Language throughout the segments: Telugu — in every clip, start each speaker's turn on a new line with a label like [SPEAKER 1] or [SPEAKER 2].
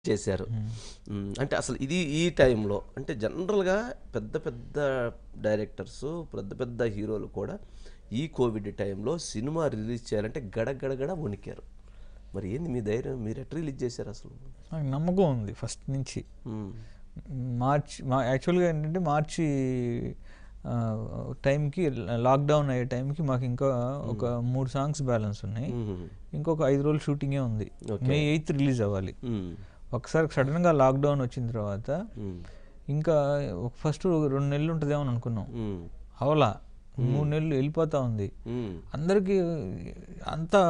[SPEAKER 1] చేశారు మ్మ్. అంటే అసలు ఇది ఈ టైంలో అంటే జనరల్గా పెద్ద పెద్ద డైరెక్టర్స్ పెద్ద పెద్ద హీరోలు కూడా ఈ కోవిడ్ టైంలో సినిమా రిలీజ్ చేయాలంటే గడగడగడ వణికారు మరి ఏంది మీ ధైర్యం మీరు ఎట్లా రిలీజ్ చేశారు అసలు
[SPEAKER 2] నాకు నమ్మకం ఉంది ఫస్ట్ నుంచి
[SPEAKER 1] మ్మ్.
[SPEAKER 2] మార్చ్ మా యాక్చువల్గా ఏంటంటే మార్చి ఆ, టైంకి లాక్డౌన్ అయ్యే టైంకి మాకు ఇంకా ఒక మూడు సాంగ్స్ బ్యాలెన్స్ ఉన్నాయి
[SPEAKER 1] మ్మ్.
[SPEAKER 2] ఇంకొక ఐదు రోజులు షూటింగే ఉంది మే ఎయిత్ రిలీజ్ అవ్వాలి
[SPEAKER 1] మ్మ్.
[SPEAKER 2] ఒకసారి సడన్గా లాక్డౌన్ వచ్చిన తర్వాత
[SPEAKER 1] మ్మ్.
[SPEAKER 2] ఇంకా ఫస్ట్ రెండు నెలలు ఉంటుందేమో అని అనుకున్నాం
[SPEAKER 1] మ్మ్.
[SPEAKER 2] అవలా మూడు నెలలు వెళ్ళిపోతా ఉంది
[SPEAKER 1] మ్మ్.
[SPEAKER 2] అందరికీ అంతా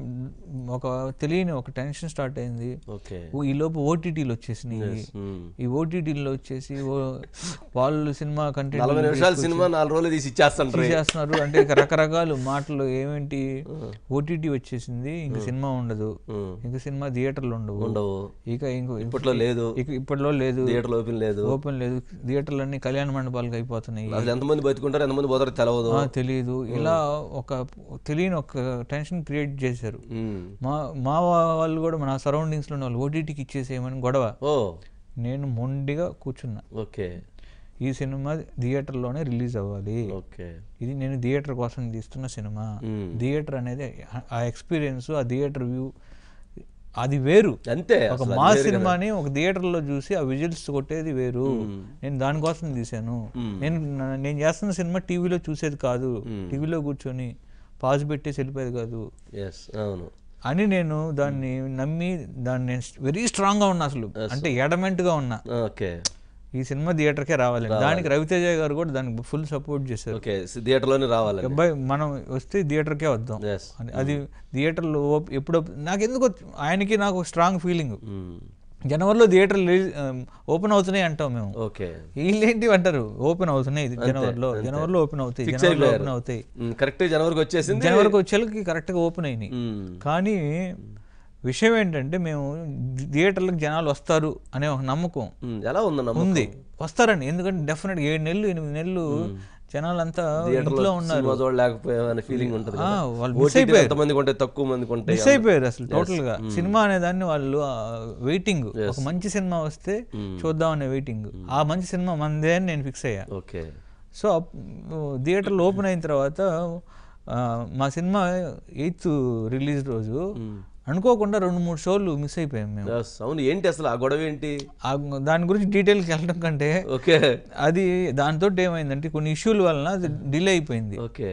[SPEAKER 2] ఒక తెలియని ఒక టెన్షన్ స్టార్ట్ అయింది
[SPEAKER 1] ఓకే
[SPEAKER 2] ఓ ఈ లోపు ఓటీటీలు వచ్చేసినాయి
[SPEAKER 1] మ్మ్.
[SPEAKER 2] ఈ ఓటీటీలో వచ్చేసి ఓ- వాళ్ళు సినిమా
[SPEAKER 1] నలభై
[SPEAKER 2] కంటెంట్
[SPEAKER 1] నిమిషాల సినిమా నాలుగు రోజులు తీసి ఇచ్చేస్తాంటారు
[SPEAKER 2] చేస్తున్నారు అంటే ఇక రకరకాలు మాటలు ఏమేంటి ఓటీటీ వచ్చేసింది ఇంక సినిమా ఉండదు
[SPEAKER 1] మ్మ్.
[SPEAKER 2] ఇంక సినిమా థియేటర్లు ఉండవు
[SPEAKER 1] ఉండవు
[SPEAKER 2] ఇక ఇంకో
[SPEAKER 1] ఇప్పట్లో లేదు
[SPEAKER 2] ఇక ఇప్పట్లో లేదు
[SPEAKER 1] థియేటర్ ఓపెన్ లేదు
[SPEAKER 2] ఓపెన్ లేదు థియేటర్లన్నీ కళ్యాణ మండపాలకు అయిపోతున్నాయి
[SPEAKER 1] అసలు ఎంతమంది బతుకుంటారు ఎంతమంది పోతారో తెలవదు
[SPEAKER 2] ఆ, తెలియదు ఇలా ఒక తెలియని ఒక టెన్షన్ క్రియేట్ చేశారు
[SPEAKER 1] మ్మ్.
[SPEAKER 2] మా మా వాళ్ళు కూడా మన సరౌండింగ్స్లో ఉన్న వాళ్ళు ఓటీటీకి ఇచ్చేసేయమని గొడవ
[SPEAKER 1] ఓ
[SPEAKER 2] నేను మొండిగా కూర్చున్నా
[SPEAKER 1] ఓకే
[SPEAKER 2] ఈ సినిమా థియేటర్లోనే రిలీజ్ అవ్వాలి
[SPEAKER 1] ఓకే
[SPEAKER 2] ఇది నేను థియేటర్ కోసం తీస్తున్న సినిమా
[SPEAKER 1] మ్మ్.
[SPEAKER 2] థియేటర్ అనేది ఆ ఎక్స్పీరియన్స్ ఆ థియేటర్ వ్యూ అది వేరు
[SPEAKER 1] అంతే
[SPEAKER 2] ఒక
[SPEAKER 1] అసలు
[SPEAKER 2] మా సినిమాని ఒక థియేటర్లో చూసి ఆ విజిల్స్ కొట్టేది వేరు నేను దానికోసం తీశాను నేను నా- నేను చేస్తున్న సినిమా టీవీలో చూసేది కాదు టీవీలో కూర్చొని పాజ్ పెట్టేసి వెళ్ళిపోయేది కాదు
[SPEAKER 1] ఎస్ అవును
[SPEAKER 2] అని నేను దాన్ని నమ్మి దాన్ని నేను వెరీ స్ట్రాంగ్గా ఉన్నా అసలు అంటే ఎడమెంట్గా ఉన్నా
[SPEAKER 1] ఓకే
[SPEAKER 2] ఈ సినిమా థియేటర్కే రావాలి దానికి రవితేజ గారు కూడా దానికి ఫుల్ సపోర్ట్ చేశారు
[SPEAKER 1] ఓకే థియేటర్లోనే రావాలని
[SPEAKER 2] అబ్బాయి మనం వస్తే థియేటర్కే వద్దాం
[SPEAKER 1] ఎస్
[SPEAKER 2] అని అది థియేటర్లో ఓప్- ఎప్పుడు నాకు ఎందుకు ఆయనకి నాకు స్ట్రాంగ్ ఫీలింగ్ జనవరిలో థియేటర్ ఓపెన్ అవుతున్నాయి అంటాం మేము
[SPEAKER 1] ఓకే
[SPEAKER 2] వీళ్ళేంటి అంటారు ఓపెన్ అవుతున్నాయి ఇది జనవరిలో జనవరిలో ఓపెన్ అవుతాయి జనవరిలో ఓపెన్ అవుతాయి
[SPEAKER 1] కరెక్ట్ జనవరికి వచ్చేసింది
[SPEAKER 2] జనవరికి వచ్చేళ్ళకి కరెక్ట్గా ఓపెన్ అయినాయి
[SPEAKER 1] మ్మ్.
[SPEAKER 2] కానీ విషయం ఏంటంటే మేము థియేటర్లకు జనాలు వస్తారు అనే ఒక నమ్మకం
[SPEAKER 1] మ్మ్. ఎలా ఉందన్న
[SPEAKER 2] ఉంది వస్తారండి ఎందుకంటే డెఫినెట్ ఏడు నెలలు ఎనిమిది నెలలు జనాలంతా ఇంట్లో ఉన్నారు
[SPEAKER 1] సినిమా చూడలేకపోయామనే ఫీలింగ్ ఉంటుంది
[SPEAKER 2] ఆ,
[SPEAKER 1] కదా.
[SPEAKER 2] వాళ్ళు మిస్
[SPEAKER 1] OTT
[SPEAKER 2] అయిపోయారు
[SPEAKER 1] ఎంతమంది కొంటే తక్కువ మంది కొంటే
[SPEAKER 2] మిస్ అయిపోయారు అసలు టోటల్ గా సినిమా అనే దాన్ని వాళ్ళు వెయిటింగ్ ఒక మంచి సినిమా వస్తే చూద్దాం అనే వెయిటింగ్ ఆ మంచి సినిమా మనదే అని నేను ఫిక్స్ అయ్యా
[SPEAKER 1] ఓకే
[SPEAKER 2] సో థియేటర్లు ఓపెన్ అయిన తర్వాత ఆ, మా సినిమా ఎయిత్ రిలీజ్ రోజు అనుకోకుండా రెండు మూడు షోలు మిస్ అయిపోయాం మేము
[SPEAKER 1] Yes. అవును ఏంటి అసలు ఆ గొడవ ఏంటి
[SPEAKER 2] ఆ దాని గురించి డీటెయిల్కి వెళ్ళడం కంటే
[SPEAKER 1] ఓకే
[SPEAKER 2] అది దాంతో ఏమైందంటే కొన్ని ఇష్యూల వలన అది డిలే అయిపోయింది
[SPEAKER 1] ఓకే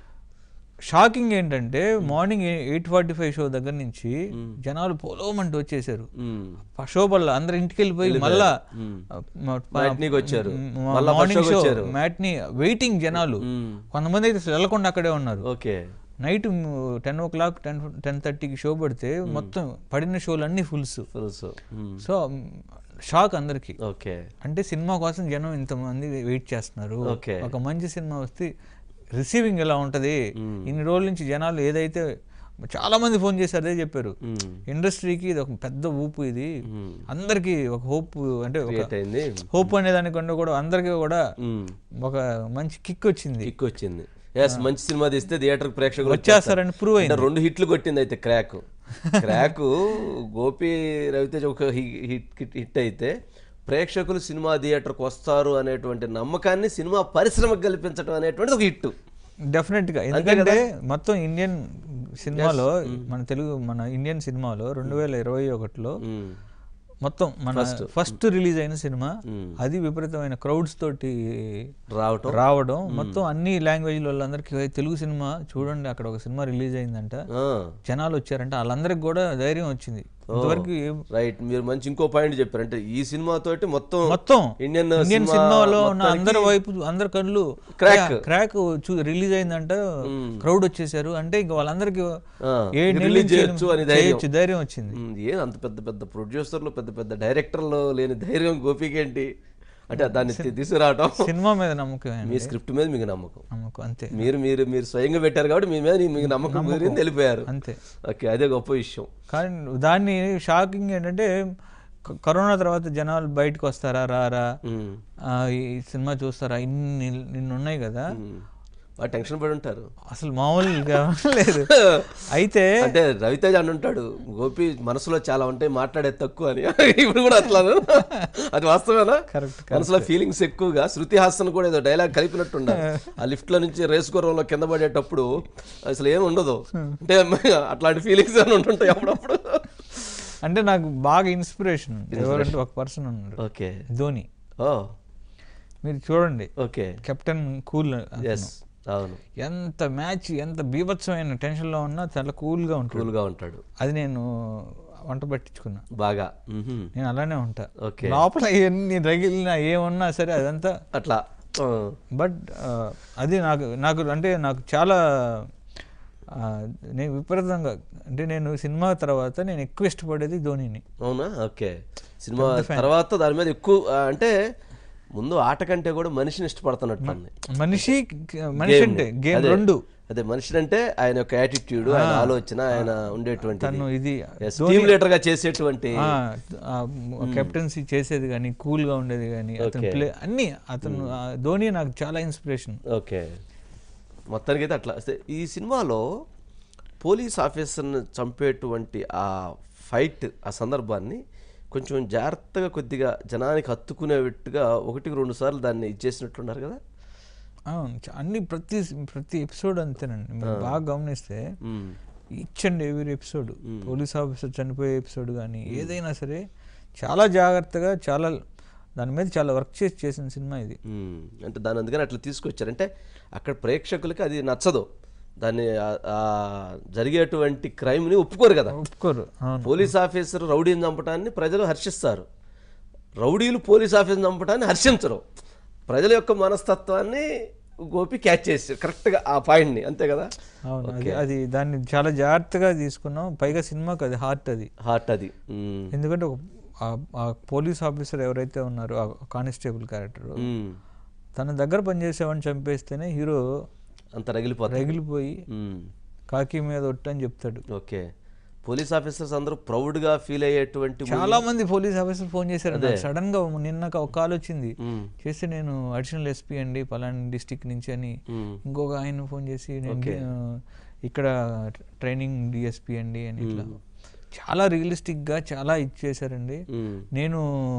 [SPEAKER 2] షాకింగ్ ఏంటంటే morning eight forty five show దగ్గర నుంచి జనాలు పోలోమంటూ వచ్చేసారు
[SPEAKER 1] మ్మ్.
[SPEAKER 2] ఆ షో వల్ల అందరు ఇంటికి వెళ్ళిపోయి మళ్ళా
[SPEAKER 1] Matinee-కి వచ్చారు. మళ్ళా first
[SPEAKER 2] మార్నింగ్
[SPEAKER 1] showకి
[SPEAKER 2] షో
[SPEAKER 1] వచ్చారు.
[SPEAKER 2] మ్యాట్ని వెయిటింగ్ జనాలు
[SPEAKER 1] మ్మ్.
[SPEAKER 2] కొంతమంది అయితే అసలు వెళ్ళకుండా అక్కడే ఉన్నారు
[SPEAKER 1] okay
[SPEAKER 2] night ten o'clock ten ten థర్టీకి షో పడితే మొత్తం పడిన షోలు అన్ని ఫుల్స్
[SPEAKER 1] ఫుల్స్
[SPEAKER 2] సో షాక్ అందరికి
[SPEAKER 1] ఓకే
[SPEAKER 2] అంటే సినిమా కోసం జనం ఇంతమంది వెయిట్ చేస్తున్నారు
[SPEAKER 1] Okay.
[SPEAKER 2] ఒక మంచి సినిమా వస్తే రిసీవింగ్ ఎలా ఉంటది ఇన్ని రోజుల నుంచి జనాలు ఏదైతే చాలా మంది ఫోన్ చేసి అదే చెప్పారు
[SPEAKER 1] మ్మ్.
[SPEAKER 2] ఇండస్ట్రీకి ఇది ఒక పెద్ద ఊపు ఇది అందరికి ఒక హోప్ అంటే ఒక
[SPEAKER 1] క్రియేట్ అయింది
[SPEAKER 2] హోప్ అనే దానికన్నా కూడా అందరికీ కూడా
[SPEAKER 1] మ్మ్.
[SPEAKER 2] ఒక మంచి కిక్ వచ్చింది
[SPEAKER 1] కిక్ వచ్చింది ఎస్ మంచి సినిమా తీస్తే థియేటర్ ప్రేక్షకులు
[SPEAKER 2] వచ్చేస్తారని ప్రూవ్ అయింది
[SPEAKER 1] అంటే రెండు హిట్లు కొట్టింది అయితే క్రాక్ క్రాక్ గోపి రవితేజ ఒక హి- హిట్ హిట్ అయితే ప్రేక్షకులు సినిమా థియేటర్కి వస్తారు అనేటువంటి నమ్మకాన్ని సినిమా పరిశ్రమకు కల్పించడం అనేటువంటిది ఒక హిట్
[SPEAKER 2] డెఫినెట్గా ఎందుకంటే మొత్తం ఇండియన్ సినిమాలో మన తెలుగు మన ఇండియన్ సినిమాలో రెండు వేల ఇరవై ఒకటిలో మొత్తం మన ఫస్ట్ రిలీజ్ అయిన సినిమా అది విపరీతమైన క్రౌడ్స్ తోటి
[SPEAKER 1] రావటం
[SPEAKER 2] రావడం మొత్తం అన్ని లాంగ్వేజ్ వాళ్ళందరికీ తెలుగు సినిమా చూడండి అక్కడ ఒక సినిమా రిలీజ్ అయిందంట జనాలు వచ్చారంట వాళ్ళందరికి కూడా ధైర్యం వచ్చింది ఇంతవరకు ఏం-
[SPEAKER 1] రైట్ మీరు మంచి ఇంకో పాయింట్ చెప్పారు అంటే ఈ సినిమా తోటి మొత్తం
[SPEAKER 2] మొత్తం
[SPEAKER 1] ఇండియన్
[SPEAKER 2] ఇండియన్ సినిమాలో ఉన్న అందరి వైపు అందరి కళ్ళు
[SPEAKER 1] Crack.
[SPEAKER 2] క్రాక్ రిలీజ్ అయిందంట క్రౌడ్ వచ్చేసారు అంటే ఇంకా వాళ్ళందరికీ
[SPEAKER 1] ఆ,
[SPEAKER 2] ఏ
[SPEAKER 1] ఇది
[SPEAKER 2] నెల
[SPEAKER 1] release
[SPEAKER 2] నుంచి
[SPEAKER 1] చేయొచ్చు అని ధైర్యం.
[SPEAKER 2] చేయొచ్చు, ధైర్యం వచ్చింది
[SPEAKER 1] ఉమ్, ఏం అంత పెద్ద పెద్ద ప్రొడ్యూసర్లు పెద్ద పెద్ద డైరెక్టర్లు లేని ధైర్యం గోపికి ఏంటి అంటే దాన్ని తీ- తీసుకురావటం
[SPEAKER 2] సినిమా మీద నమ్మకం
[SPEAKER 1] మీ స్క్రిప్ట్ మీద మీకు నమ్మకం
[SPEAKER 2] నమ్మకం అంతే
[SPEAKER 1] మీరు మీరు మీరు స్వయంగా పెట్టారు కాబట్టి మీ మీద మీకు నమ్మకం కుదిరింది వెళ్ళిపోయారు
[SPEAKER 2] అంతే
[SPEAKER 1] ఓకే అదే గొప్ప విషయం
[SPEAKER 2] కానీ దాన్ని షాకింగ్ ఏంటంటే క- కరోనా తర్వాత జనాలు బయటకు వస్తారా రారా
[SPEAKER 1] ఉమ్,
[SPEAKER 2] ఆ, ఈ సినిమా చూస్తారా ఇన్ని ఇన్ని ఉన్నాయి కదా
[SPEAKER 1] బాగా టెన్షన్ పడి ఉంటారు
[SPEAKER 2] అసలు మామూలుగా లేదు అయితే
[SPEAKER 1] అంటే రవితేజ అని ఉంటాడు గోపి మనసులో చాలా ఉంటాయి మాట్లాడేది తక్కువ అని ఇప్పుడు కూడా అట్లా అది వాస్తవేనా
[SPEAKER 2] Correct,
[SPEAKER 1] మనసులో ఫీలింగ్స్ ఎక్కువగా శృతి హాసన్ కూడా ఏదో డైలాగ్ కలిపినట్టు ఉండాలి ఆ లిఫ్ట్ లో నుంచి రేస్ గుర్రంలో కింద పడేటప్పుడు అసలు ఏం ఉండదు అంటే అట్లాంటి ఫీలింగ్స్ అని ఉంటుంటాయి అప్పుడప్పుడు
[SPEAKER 2] అంటే నాకు బాగా ఇన్స్పిరేషన్ ఎవరంటే ఒక పర్సన్ ఉన్నాడు
[SPEAKER 1] ఓకే
[SPEAKER 2] ధోని
[SPEAKER 1] ఓ
[SPEAKER 2] మీరు చూడండి
[SPEAKER 1] ఓకే
[SPEAKER 2] కెప్టెన్ కూల్
[SPEAKER 1] ఎస్ అవును
[SPEAKER 2] ఎంత మ్యాచ్ ఎంత బీభత్సమైన టెన్షన్లో ఉన్నా చాలా కూల్గా ఉంటాడు
[SPEAKER 1] కూల్ గా ఉంటాడు
[SPEAKER 2] అది నేను వంట పట్టించుకున్నా
[SPEAKER 1] బాగా మ్హూ.
[SPEAKER 2] నేను అలానే ఉంటా
[SPEAKER 1] ఓకే
[SPEAKER 2] లోపల ఎన్ని రగిలినా ఏమున్నా సరే అదంతా
[SPEAKER 1] అట్లా ఆ,
[SPEAKER 2] బట్ అది నాకు నాకు అంటే నాకు చాలా ఆ, నేను విపరీతంగా అంటే నేను సినిమా తర్వాత నేను ఎక్కువ ఇష్టపడేది ధోనిని
[SPEAKER 1] అవునా ఓకే సినిమా తర్వాత దాని మీద ఎక్కువ ఆ, అంటే ముందు ఆట కంటే కూడా మనిషిని ఇష్టపడుతున్నట్టు ఉంది
[SPEAKER 2] మనిషి మనిషి
[SPEAKER 1] Game
[SPEAKER 2] అంటే
[SPEAKER 1] ని.
[SPEAKER 2] గేమ్
[SPEAKER 1] అదే.
[SPEAKER 2] రెండు
[SPEAKER 1] అదే మనిషి అంటే ఆయన యొక్క యాటిట్యూడ్ ఆయన ఆలోచన ఆయన ఉండేటువంటి
[SPEAKER 2] తను ఇది
[SPEAKER 1] టీమ్ లీడర్ గా చేసేటువంటి
[SPEAKER 2] కెప్టెన్సీ చేసేది కానీ కూల్గా ఉండేది కానీ అతను
[SPEAKER 1] Okay.
[SPEAKER 2] ప్లే అన్ని అతను ఆ, ధోని నాకు చాలా ఇన్స్పిరేషన్
[SPEAKER 1] ఓకే మొత్తానికి అయితే అట్లా అసలు ఈ సినిమాలో పోలీస్ ఆఫీసర్ని చంపేటువంటి ఆ ఫైట్ ఆ సందర్భాన్ని కొంచెం జాగ్రత్తగా కొద్దిగా జనానికి హత్తుకునేట్టుగా ఒకటికి రెండు సార్లు దాన్ని ఇచ్చేసినట్లున్నారు కదా
[SPEAKER 2] అవును చ- అన్ని ప్రతి ప్రతి ఎపిసోడ్ అంతేనండి మీరు బాగా గమనిస్తే
[SPEAKER 1] మ్మ్.
[SPEAKER 2] Each and every episode police officer చనిపోయే ఎపిసోడ్ కానీ ఏదైనా సరే చాలా జాగ్రత్తగా చాలా దాని మీద చాలా వర్క్ చేసి చేసిన సినిమా ఇది
[SPEAKER 1] మ్మ్. అంటే దాని అందుకని అట్లా తీసుకొచ్చారు అంటే అక్కడ ప్రేక్షకులకి అది నచ్చదు దాన్ని ఆ- ఆ జరిగేటువంటి క్రైమ్ని ఒప్పుకోరు కదా
[SPEAKER 2] ఒప్పుకోరు అవును
[SPEAKER 1] పోలీస్ ఆఫీసర్ రౌడీని చంపటాన్ని ప్రజలు హర్షిస్తారు రౌడీలు పోలీస్ ఆఫీసర్ చంపటాన్ని హర్షించరు ప్రజల యొక్క మనస్తత్వాన్ని గోపి క్యాచ్ చేసారు కరెక్ట్గా ఆ పాయింట్ని అంతే కదా
[SPEAKER 2] అవును అది అది దాన్ని చాలా జాగ్రత్తగా తీసుకున్నాం పైగా సినిమాకి అది హార్ట్ అది
[SPEAKER 1] హార్ట్ అది మ్మ్.
[SPEAKER 2] ఎందుకంటే ఒక ఆ- ఆ పోలీస్ ఆఫీసర్ ఎవరైతే ఉన్నారో ఆ కానిస్టేబుల్ క్యారెక్టర్
[SPEAKER 1] మ్మ్.
[SPEAKER 2] తన దగ్గర పనిచేసేవాడిని చంపేస్తేనే హీరో
[SPEAKER 1] అంత రగిలిపోతుంది
[SPEAKER 2] రగిలిపోయి
[SPEAKER 1] మ్మ్.
[SPEAKER 2] కాకి మీద ఒట్టని చెప్తాడు
[SPEAKER 1] ఓకే పోలీస్ ఆఫీసర్స్ అందరూ ప్రౌడ్గా ఫీల్ అయ్యేటువంటి
[SPEAKER 2] చాలా మంది పోలీస్ ఆఫీసర్ ఫోన్ చేశారు సడన్ గా నిన్న ఒక కాల్ వచ్చింది
[SPEAKER 1] మ్మ్.
[SPEAKER 2] చేస్తే నేను అడిషనల్ ఎస్పీ అండి పలానా డిస్టిక్ నుంచి అని
[SPEAKER 1] మ్మ్.
[SPEAKER 2] ఇంకొక ఆయన ఫోన్ చేసి నేను ఆ, ఇక్కడ ట్రైనింగ్ డిఎస్పీ అండి అని ఇట్లా చాలా రియలిస్టిక్ గా చాలా ఇచ్చేసారండి
[SPEAKER 1] మ్మ్.
[SPEAKER 2] నేను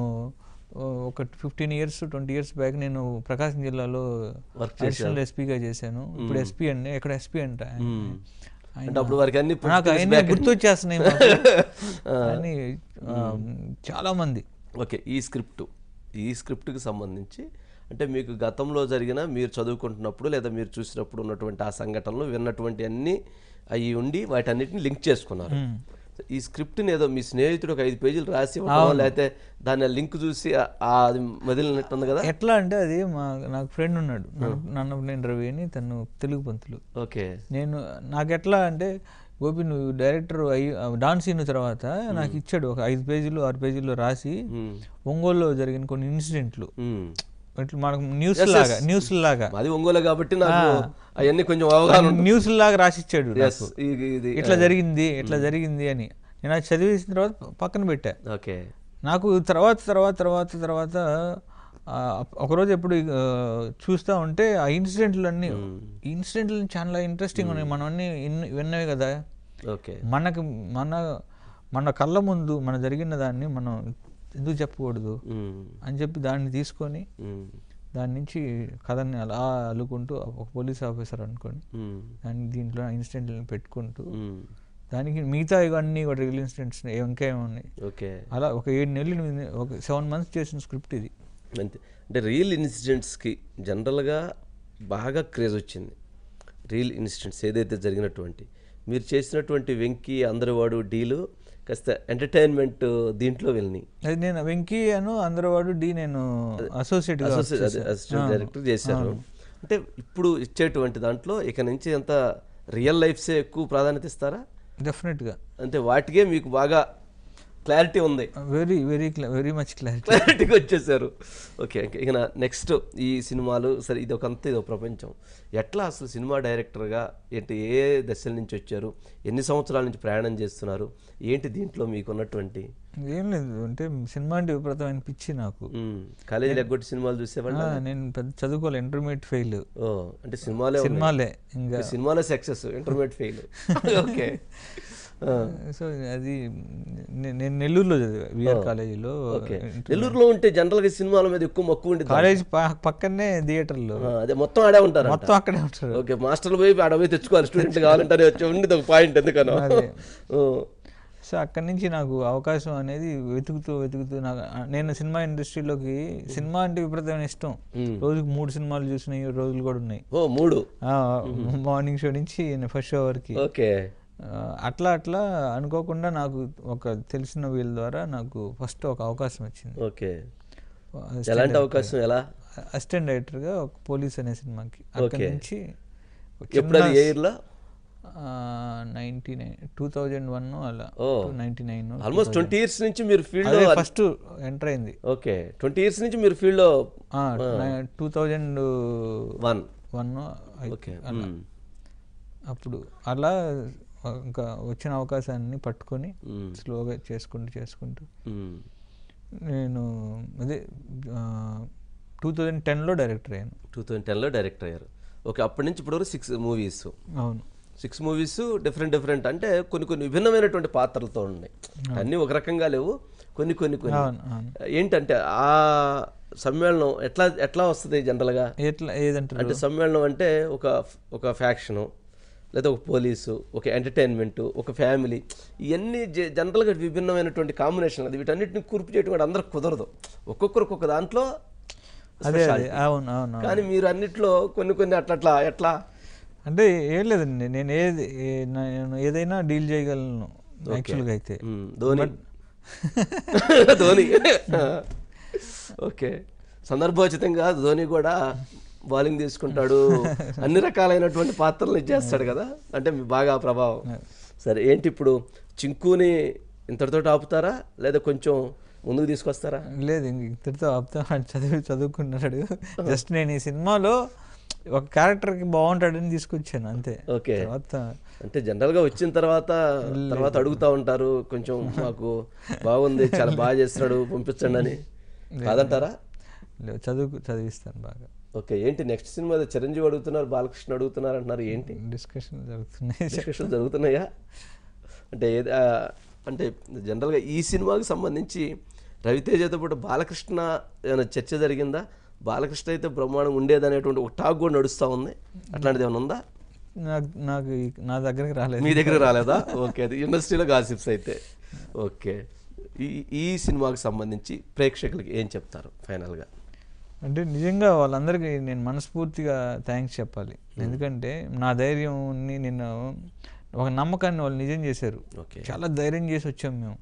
[SPEAKER 2] ఆ, ఒక fifteen years twenty years back నేను ప్రకాశం జిల్లాలో
[SPEAKER 1] Work
[SPEAKER 2] అడిషనల్ ఎస్పీగా చేశాను ఇప్పుడు ఎస్పీ అండి ఎక్కడ ఎస్పీ అంట
[SPEAKER 1] మ్మ్.
[SPEAKER 2] ఆయన-
[SPEAKER 1] అంటే అప్పుడు వారికి అన్ని
[SPEAKER 2] నాకు అవన్నీ గుర్తొచ్చేస్తున్నాయి మాకు. అని ఆ, చాలా మంది
[SPEAKER 1] ఓకే ఈ స్క్రిప్ట్ ఈ స్క్రిప్ట్కి సంబంధించి అంటే మీకు గతంలో జరిగిన మీరు చదువుకుంటున్నప్పుడు లేదా మీరు చూసినప్పుడు ఉన్నటువంటి ఆ సంఘటనలు విన్నటువంటి అన్ని అవి ఉండి వాటన్నిటిని లింక్ చేసుకున్నారు ఈ స్క్రిప్ట్ని ఏదో మీ స్నేహితుడు ఒక ఐదు పేజీలు రాసి ఇవ్వడం లేకపోతే దాని లింక్ చూసి ఆ- ఆ అది వదిలినట్టుంది కదా
[SPEAKER 2] ఎట్లా అంటే అది మా నాకు ఫ్రెండ్ ఉన్నాడు నన్ను నేను రవి అని తను తెలుగు పంతులు
[SPEAKER 1] ఓకే
[SPEAKER 2] నేను నాకు ఎట్లా అంటే గోపి నువ్వు డైరెక్టర్ అయ్యి డాన్స్ అయిన తర్వాత నాకు ఇచ్చాడు ఒక ఐదు పేజీలు ఆరు పేజీలు రాసి
[SPEAKER 1] మ్మ్.
[SPEAKER 2] ఒంగోలులో జరిగిన కొన్ని ఇన్సిడెంట్లు
[SPEAKER 1] మ్మ్.
[SPEAKER 2] ఇట్లా మనకు న్యూస్ లాగా న్యూస్ లాగా
[SPEAKER 1] మాది ఒంగోలు కాబట్టి నాకు అవన్నీ కొంచెం అవగాహన ఉంటుంది
[SPEAKER 2] న్యూస్ లాగా రాసిచ్చాడు
[SPEAKER 1] Yes,
[SPEAKER 2] నాకు.
[SPEAKER 1] ఇది ఇది
[SPEAKER 2] ఇట్లా జరిగింది ఇట్లా జరిగింది అని నేను అది చదివేసిన తర్వాత పక్కన పెట్టా
[SPEAKER 1] ఓకే
[SPEAKER 2] నాకు తర్వాత తర్వాత తర్వాత తర్వాత ఆ, ఒకరోజు ఎప్పుడు ఆ, చూస్తా ఉంటే ఆ ఇన్సిడెంట్లు అన్నీ ఇన్సిడెంట్లు చాలా ఇంట్రెస్టింగ్ ఉన్నాయి మనం అన్ని ఇన్- విన్నవి కదా
[SPEAKER 1] ఓకే
[SPEAKER 2] మనకు మన మన కళ్ళ ముందు మన జరిగిన దాన్ని మనం ఎందుకు చెప్పకూడదు
[SPEAKER 1] మ్మ్.
[SPEAKER 2] అని చెప్పి దాన్ని తీసుకొని
[SPEAKER 1] మ్మ్.
[SPEAKER 2] దాని నుంచి కథని అలా అల్లుకుంటూ ఒక పోలీస్ ఆఫీసర్ అనుకోని
[SPEAKER 1] మ్మ్.
[SPEAKER 2] దాన్ని దీంట్లో ఇన్సిడెంట్లను పెట్టుకుంటూ
[SPEAKER 1] మ్మ్.
[SPEAKER 2] దానికి మిగతా ఇవన్నీ కూడా రియల్ ఇన్సిడెంట్స్ ఇంకా ఏమున్నాయి
[SPEAKER 1] ఓకే
[SPEAKER 2] అలా ఒక ఏడు నెలలు ఎనిమిది- ఒక సెవెన్ మంత్స్ చేసిన స్క్రిప్ట్ ఇది
[SPEAKER 1] అంతే అంటే రియల్ ఇన్సిడెంట్స్కి జనరల్గా బాగా క్రేజ్ వచ్చింది రియల్ ఇన్సిడెంట్స్ ఏదైతే జరిగినటువంటి మీరు చేసినటువంటి వెంకీ అందరివాడు డీలు కాస్త ఎంటర్టైన్మెంట్ దీంట్లో వెళ్ళినాయి
[SPEAKER 2] అది నేను వెంకీ అను అందరవాడు డి నేను అసోసియేట్
[SPEAKER 1] అసిస్టెంట్ డైరెక్టర్ చేశారు అంటే ఇప్పుడు ఇచ్చేటువంటి దాంట్లో ఇక నుంచి అంత రియల్ లైఫ్సే ఎక్కువ ప్రాధాన్యత ఇస్తారా
[SPEAKER 2] డెఫినెట్గా
[SPEAKER 1] అంటే వాటికే మీకు బాగా క్లారిటీ ఉంది
[SPEAKER 2] very very very much clarity
[SPEAKER 1] క్లారిటీకి వచ్చేసారు ఓకే ఓకే ఇక నెక్స్ట్ ఈ సినిమాలు సరే ఇది ఒక అంత ఇది ఒక ప్రపంచం ఎట్లా అసలు సినిమా డైరెక్టర్గా ఏంటి ఏ దశల నుంచి వచ్చారు ఎన్ని సంవత్సరాల నుంచి ప్రయాణం చేస్తున్నారు ఏంటి దీంట్లో మీకున్నటువంటి
[SPEAKER 2] ఏం లేదు అంటే సినిమా అంటే విపరీతమైన పిచ్చి నాకు
[SPEAKER 1] మ్మ్. కాలేజీలో ఎగ్గొట్టి సినిమాలు చూసేవాళ్ళ
[SPEAKER 2] ఆ, నేను పెద్ద చదువుకోవాలి ఇంటర్మీడియట్ ఫెయిల్
[SPEAKER 1] ఓ అంటే సినిమాలే ఉన్నాయి.
[SPEAKER 2] సినిమాలే ఇంకా
[SPEAKER 1] సినిమాలో success intermediate fail okay
[SPEAKER 2] so అది నే- నేను నెల్లూరులో చదివా విఆర్ కాలేజీలో
[SPEAKER 1] ఓకే నెల్లూరులో ఉంటే జనరల్గా సినిమాల మీద ఎక్కువ మక్కువ ఉండేది
[SPEAKER 2] కాలేజ్ ప- పక్కనే థియేటర్లో
[SPEAKER 1] ఆ, అదే మొత్తం ఆడే ఉంటారు
[SPEAKER 2] మొత్తం అక్కడే ఉంటారు
[SPEAKER 1] ఓకే మాస్టర్లు పోయి ఆడ పోయి తెచ్చుకోవాలి స్టూడెంట్ కావాలంటే వచ్చి ఉండేది ఒక పాయింట్ ఎందుకనో ఓ,
[SPEAKER 2] సో అక్కడి నుంచి నాకు అవకాశం అనేది వెతుకుతూ వెతుకుతూ నాకు నేను సినిమా ఇండస్ట్రీలోకి సినిమా అంటే విపరీతమైన ఇష్టం రోజుకి మూడు సినిమాలు చూసిన రోజులు కూడా ఉన్నాయి
[SPEAKER 1] ఓ మూడు
[SPEAKER 2] మార్నింగ్ షో నుంచి ఫస్ట్ షో వరకు
[SPEAKER 1] ఓకే
[SPEAKER 2] అట్లా అట్లా అనుకోకుండా నాకు ఒక తెలిసిన వీళ్ళ ద్వారా నాకు ఫస్ట్ ఒక అవకాశం వచ్చింది
[SPEAKER 1] ఓకే ఎలాంటి అవకాశం ఎలా
[SPEAKER 2] అసిస్టెంట్ డైరెక్టర్గా ఒక పోలీస్ అనే సినిమాకి అక్కడి
[SPEAKER 1] Okay.
[SPEAKER 2] నుంచి
[SPEAKER 1] ఎప్పుడు అది ఏ ఇయర్లో
[SPEAKER 2] ninety nine two thousand one అలా
[SPEAKER 1] ఓ.
[SPEAKER 2] Ninety nine
[SPEAKER 1] almost twenty years నుంచి మీరు ఫీల్డ్
[SPEAKER 2] అదే
[SPEAKER 1] లో
[SPEAKER 2] ఫస్ట్ ఎంటర్ అయింది
[SPEAKER 1] ఓకే ట్వంటీ ఇయర్స్ నుంచి మీరు ఫీల్డ్ లో
[SPEAKER 2] two thousand
[SPEAKER 1] one
[SPEAKER 2] one
[SPEAKER 1] okay
[SPEAKER 2] అప్పుడు అలా ఇంకా వచ్చిన అవకాశాన్ని పట్టుకొని స్లోగా చేసుకుంటూ చేసుకుంటూ నేను అదే టూ థౌజండ్ టెన్లో డైరెక్టర్ అయ్యాను
[SPEAKER 1] టూ థౌజండ్ టెన్లో డైరెక్టర్ అయ్యారు ఓకే అప్పటి నుంచి ఇప్పటివరకు సిక్స్ మూవీస్
[SPEAKER 2] అవును
[SPEAKER 1] సిక్స్ మూవీస్ డిఫరెంట్ డిఫరెంట్ అంటే కొన్ని కొన్ని విభిన్నమైనటువంటి పాత్రలతో ఉన్నాయి అన్నీ ఒక రకంగా లేవు కొన్ని కొన్ని కొన్ని
[SPEAKER 2] అవును అవును
[SPEAKER 1] ఏంటంటే ఆ సమ్మేళనం ఎట్లా ఎట్లా వస్తుంది జనరల్గా
[SPEAKER 2] ఎట్లా ఏదంటారు
[SPEAKER 1] అంటే సమ్మేళనం అంటే ఒక ఒక ఫ్యాక్షను లేదా ఒక పోలీసు ఒక ఎంటర్టైన్మెంట్ ఒక ఫ్యామిలీ ఇవన్నీ జ- జనరల్గా విభిన్నమైనటువంటి కాంబినేషన్ అది వీటన్నిటిని కూర్పు చేయడం కూడా అందరికి కుదరదు ఒక్కొక్కరికి ఒక్కొక్క దాంట్లో
[SPEAKER 2] అదే అదే అవును అవును
[SPEAKER 1] కానీ మీరు అన్నిట్లో కొన్ని కొన్ని అట్లా అట్లా ఎట్లా
[SPEAKER 2] అంటే ఏం లేదండి నేను ఏది ఏ- నేను ఏదైనా డీల్ చేయగలను యాక్చువల్గా అయితే
[SPEAKER 1] మ్మ్. ధోని ధోని ఓకే సందర్భోచితంగా ధోని కూడా బౌలింగ్ తీసుకుంటాడు అన్ని రకాలైనటువంటి పాత్రలు ఇచ్చేస్తాడు కదా అంటే మీ బాగా ప్రభావం సరే ఏంటి ఇప్పుడు చింకుని ఇంతటితో ఆపుతారా లేదా కొంచెం ముందుకు తీసుకొస్తారా
[SPEAKER 2] లేదు ఇంక ఇద్దరితో ఆపుతా చదివి చదువుకున్నాడు జస్ట్ నేను ఈ సినిమాలో ఒక క్యారెక్టర్కి బాగుంటాడని తీసుకొచ్చాను అంతే
[SPEAKER 1] ఓకే
[SPEAKER 2] తర్వాత
[SPEAKER 1] అంటే జనరల్గా వచ్చిన తర్వాత తర్వాత అడుగుతా ఉంటారు కొంచెం మాకు బాగుంది చాలా బాగా చేస్తున్నాడు పంపించండి అని కాదంటారా
[SPEAKER 2] లే- చదువు చదివిస్తాను బాగా
[SPEAKER 1] ఓకే ఏంటి నెక్స్ట్ సినిమా ఏదో చిరంజీవి అడుగుతున్నారు బాలకృష్ణ అడుగుతున్నారు అంటున్నారు ఏంటి
[SPEAKER 2] డిస్కషన్ జరుగుతున్నాయి
[SPEAKER 1] డిస్కషన్ జరుగుతున్నాయా అంటే ఏది ఆ, అంటే జనరల్గా ఈ సినిమాకి సంబంధించి రవితేజతో పాటు బాలకృష్ణ ఏమైనా చర్చ జరిగిందా బాలకృష్ణ అయితే బ్రహ్మాండం ఉండేదనేటువంటి ఒక టాక్ కూడా నడుస్తూ ఉంది అట్లాంటిది ఏమైనా ఉందా
[SPEAKER 2] నాకు నాకు ఈ- నా దగ్గరికి రాలేదు
[SPEAKER 1] మీ దగ్గర రాలేదా ఓకే అది ఇండస్ట్రీలో గాసిప్స్ అయితే ఓకే ఈ ఈ సినిమాకి సంబంధించి ప్రేక్షకులకి ఏం చెప్తారు ఫైనల్గా
[SPEAKER 2] అంటే నిజంగా వాళ్ళందరికీ నేను మనస్ఫూర్తిగా థ్యాంక్స్ చెప్పాలి ఎందుకంటే నా ధైర్యంని నేను ఒక నమ్మకాన్ని వాళ్ళు నిజం చేశారు
[SPEAKER 1] ఓకే
[SPEAKER 2] చాలా ధైర్యం చేసి వచ్చాం మేము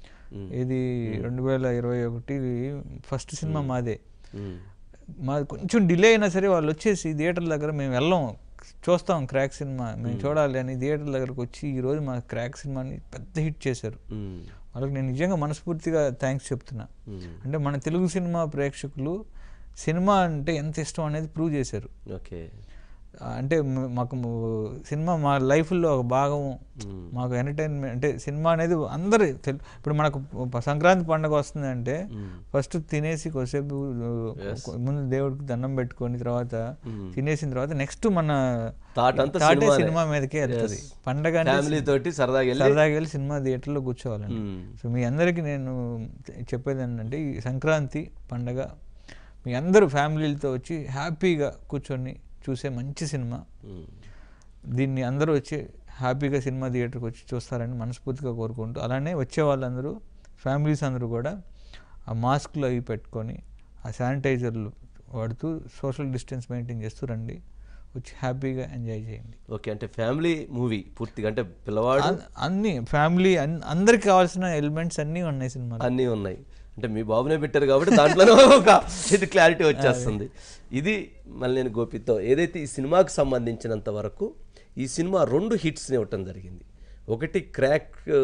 [SPEAKER 2] ఇది రెండు వేల ఇరవై ఒకటి ఫస్ట్ సినిమా మాదే
[SPEAKER 1] మ్మ్.
[SPEAKER 2] మాది కొంచెం డిలే అయినా సరే వాళ్ళు వచ్చేసి థియేటర్ దగ్గర మేము వెళ్ళాం చూస్తాం క్రాక్ సినిమా మేము చూడాలి అని థియేటర్ దగ్గరకు వచ్చి ఈరోజు మా క్రాక్ సినిమాని పెద్ద హిట్ చేశారు
[SPEAKER 1] మ్మ్.
[SPEAKER 2] వాళ్ళకి నేను నిజంగా మనస్ఫూర్తిగా థ్యాంక్స్ చెప్తున్నా
[SPEAKER 1] మ్మ్.
[SPEAKER 2] అంటే మన తెలుగు సినిమా ప్రేక్షకులు సినిమా అంటే ఎంత ఇష్టం అనేది ప్రూవ్ చేశారు
[SPEAKER 1] ఓకే
[SPEAKER 2] ఆ, అంటే మ- మాకు ము- సినిమా మా లైఫ్లో ఒక భాగం
[SPEAKER 1] మ్మ్.
[SPEAKER 2] మాకు ఎంటర్టైన్మెంట్ అంటే సినిమా అనేది అందరు తెలు ఇప్పుడు మనకు ప- సంక్రాంతి పండుగ వస్తుందంటే
[SPEAKER 1] మ్మ్.
[SPEAKER 2] ఫస్ట్ తినేసి కొద్దిసేపు కొ- ముందు దేవుడికి దండం పెట్టుకొని తర్వాత
[SPEAKER 1] మ్మ్.
[SPEAKER 2] తినేసిన తర్వాత నెక్స్ట్ మన
[SPEAKER 1] థాట్ అంతా
[SPEAKER 2] థాటే
[SPEAKER 1] సినిమానే.
[SPEAKER 2] సినిమా మీదకే వెళ్తుంది
[SPEAKER 1] Yes.
[SPEAKER 2] పండగ అంటే
[SPEAKER 1] ఫ్యామిలీ తోటి సరదాగా వెళ్ళి
[SPEAKER 2] సరదాగా వెళ్ళి సినిమా థియేటర్లో కూర్చోవాలండి
[SPEAKER 1] మ్మ్.
[SPEAKER 2] సో మీ అందరికీ నేను చెప్పేది ఏంటంటే ఈ సంక్రాంతి పండగ మీ అందరూ ఫ్యామిలీలతో వచ్చి హ్యాపీగా కూర్చొని చూసే మంచి సినిమా
[SPEAKER 1] మ్మ్.
[SPEAKER 2] దీన్ని అందరూ వచ్చి హ్యాపీగా సినిమా థియేటర్కి వచ్చి చూస్తారని మనస్ఫూర్తిగా కోరుకుంటూ అలానే వచ్చే వాళ్ళందరూ ఫ్యామిలీస్ అందరూ కూడా ఆ మాస్క్లు అవి పెట్టుకొని ఆ శానిటైజర్లు వాడుతూ సోషల్ డిస్టెన్స్ మెయింటైన్ చేస్తూ రండి వచ్చి హ్యాపీగా ఎంజాయ్ చేయండి
[SPEAKER 1] ఓకే అంటే ఫ్యామిలీ మూవీ పూర్తిగా అంటే పిల్లవాడు
[SPEAKER 2] అన్- అన్ని ఫ్యామిలీ అన్- అందరికి కావాల్సిన ఎలిమెంట్స్ అన్నీ ఉన్నాయి సినిమాలో
[SPEAKER 1] అన్నీ ఉన్నాయి అంటే మీ బాబునే పెట్టారు కాబట్టి దాంట్లోనే ఒక ఇది క్లారిటీ వచ్చేస్తుంది ఇది మళ్ళీ నేను గోపితో ఏదైతే ఈ సినిమాకి సంబంధించినంత వరకు ఈ సినిమా రెండు హిట్స్ని ఇవ్వటం జరిగింది ఒకటి క్రాక్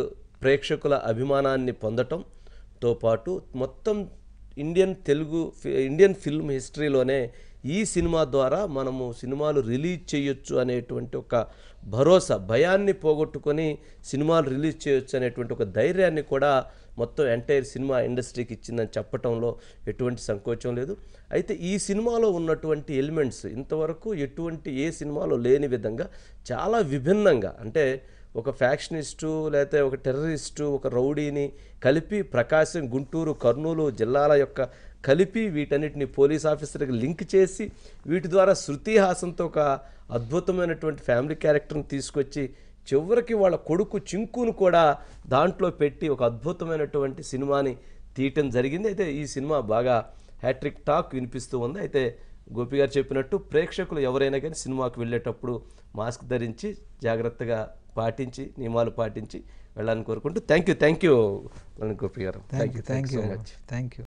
[SPEAKER 1] ప్రేక్షకుల అభిమానాన్ని పొందటంతో పాటు మొత్తం ఇండియన్ తెలుగు ఫి- ఇండియన్ ఫిల్మ్ హిస్టరీలోనే ఈ సినిమా ద్వారా మనము సినిమాలు రిలీజ్ చేయొచ్చు అనేటువంటి ఒక భరోసా భయాన్ని పోగొట్టుకొని సినిమాలు రిలీజ్ చేయొచ్చు అనేటువంటి ఒక ధైర్యాన్ని కూడా మొత్తం ఎంటైర్ సినిమా ఇండస్ట్రీకి ఇచ్చిందని చెప్పటంలో ఎటువంటి సంకోచం లేదు అయితే ఈ సినిమాలో ఉన్నటువంటి ఎలిమెంట్స్ ఇంతవరకు ఎటువంటి ఏ సినిమాలో లేని విధంగా చాలా విభిన్నంగా అంటే ఒక ఫ్యాక్షనిస్టు లేకపోతే ఒక టెర్రరిస్టు ఒక రౌడీని కలిపి ప్రకాశం గుంటూరు కర్నూలు జిల్లాల యొక్క కలిపి వీటన్నిటిని పోలీస్ ఆఫీసర్కి లింక్ చేసి వీటి ద్వారా శృతి హాసన్తో ఒక అద్భుతమైనటువంటి ఫ్యామిలీ క్యారెక్టర్ని తీసుకొచ్చి చివరికి వాళ్ళ కొడుకు చింకును కూడా దాంట్లో పెట్టి ఒక అద్భుతమైనటువంటి సినిమాని తీయటం జరిగింది అయితే ఈ సినిమా బాగా హ్యాట్రిక్ టాక్ వినిపిస్తూ ఉంది అయితే గోపి గారు చెప్పినట్టు ప్రేక్షకులు ఎవరైనా కానీ సినిమాకు వెళ్ళేటప్పుడు మాస్క్ ధరించి జాగ్రత్తగా పాటించి నియమాలు పాటించి వెళ్ళాలని కోరుకుంటూ thank you thank you Gopi గారు
[SPEAKER 2] thank you thank you
[SPEAKER 1] so much
[SPEAKER 2] thank you